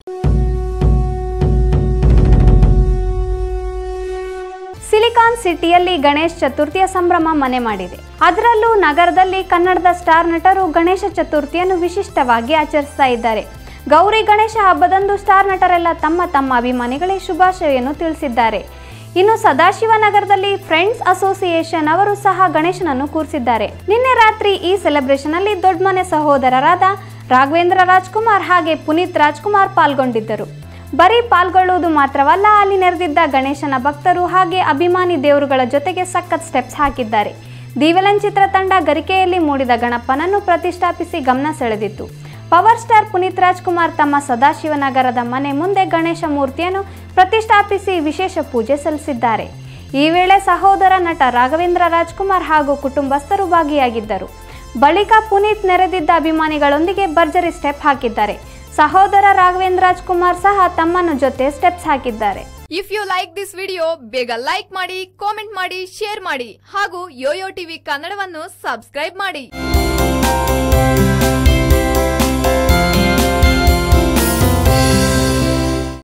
silicon ಸಿಟಿಯಲ್ಲಿ ಗಣೇಶ್ ಚತುರ್ಥಿಯ ಸಂಭ್ರಮ ಮನೆ ಮಾಡಿದೆ ಅದರಲ್ಲೂ ನಗರದಲ್ಲಿ ಕನ್ನಡದ ಸ್ಟಾರ್ ನಟರು ಗಣೇಶ ಚತುರ್ಥಿಯನ್ನು ವಿಶಿಷ್ಟವಾಗಿ ಆಚರಿಸ್ತಾ ಇದ್ದಾರೆ ಗೌರಿ ಗಣೇಶ ಹಬ್ಬದಂದು ಸ್ಟಾರ್ ನಟರೆಲ್ಲ ತಮ್ಮ ತಮ್ಮ ಅಭಿಮಾನಿಗಳಿಗೆ ಶುಭಾಶಯವನ್ನು ತಿಳಿಸಿದ್ದಾರೆ ಇನ್ನು ಸದಾಶಿವನಗರದಲ್ಲಿ ಫ್ರೆಂಡ್ಸ್ ಅಸೋಸಿಯೇಷನ್ ಅವರು ಸಹ ಗಣೇಶನನ್ನು ಕೂರಿಸಿದ್ದಾರೆ ನಿನ್ನೆ ರಾತ್ರಿ ಈ ಸೆಲೆಬ್ರೇಷನ್ ಅಲ್ಲಿ ದೊಡ್ಡಮನೆ ಸಹೋದರರಾದ ರಾಘವೇಂದ್ರ ರಾಜ್ಕುಮಾರ್ ಹಾಗೆ ಪುನೀತ್ ರಾಜ್ಕುಮಾರ್ ಪಾಲ್ಗೊಂಡಿದ್ದರು ಬರೀ ಪಾಲ್ಗೊಳ್ಳುವುದು ಮಾತ್ರವಲ್ಲ ಅಲ್ಲಿ ನೆರೆದಿದ್ದ ಗಣೇಶನ ಭಕ್ತರು ಹಾಗೆ ಅಭಿಮಾನಿ ದೇವರುಗಳ ಜೊತೆಗೆ ಸಖತ್ ಸ್ಟೆಪ್ಸ್ ಹಾಕಿದ್ದಾರೆ ದಿವಲನ್ ಚಿತ್ರತಂಡ ಗರಿಕೆಯಲ್ಲಿ ಮೂಡಿದ ಗಣಪನನ್ನು ಪ್ರತಿಷ್ಠಾಪಿಸಿ ಗಮನ ಸೆಳೆದಿತ್ತು ಪವರ್ ಸ್ಟಾರ್ ಪುನೀತ್ ರಾಜ್ಕುಮಾರ್ ತಮ್ಮ ಸದಾಶಿವನಗರದ ಮನೆ ಮುಂದೆ ಗಣೇಶ ಮೂರ್ತಿಯನ್ನು ಪ್ರತಿಷ್ಠಾಪಿಸಿ ವಿಶೇಷ ಪೂಜೆ ಸಲ್ಲಿಸಿದ್ದಾರೆ ಈ ವೇಳೆ ಸಹೋದರ ನಟ ರಾಘವೇಂದ್ರ ರಾಜ್ಕುಮಾರ್ ಹಾಗೂ ಕುಟುಂಬಸ್ಥರು ಭಾಗಿಯಾಗಿದ್ದರು ಬಳಿಕ ಪುನೀತ್ ನೆರೆದಿದ್ದ ಅಭಿಮಾನಿಗಳೊಂದಿಗೆ ಭರ್ಜರಿ ಸ್ಟೆಪ್ ಹಾಕಿದ್ದಾರೆ ಸಹೋದರ ರಾಘವೇಂದ್ರ ರಾಜ್ಕುಮಾರ್ ಸಹ ತಮ್ಮನ ಜೊತೆ ಸ್ಟೆಪ್ಸ್ ಹಾಕಿದ್ದಾರೆ if you like this video ಬೇಗ ಲೈಕ್ ಮಾಡಿ ಕಾಮೆಂಟ್ ಮಾಡಿ ಶೇರ್ ಮಾಡಿ ಹಾಗೂ ಯೋಯೋ ಟಿವಿ ಕನ್ನಡವನ್ನು ಸಬ್ಸ್ಕ್ರೈಬ್ ಮಾಡಿ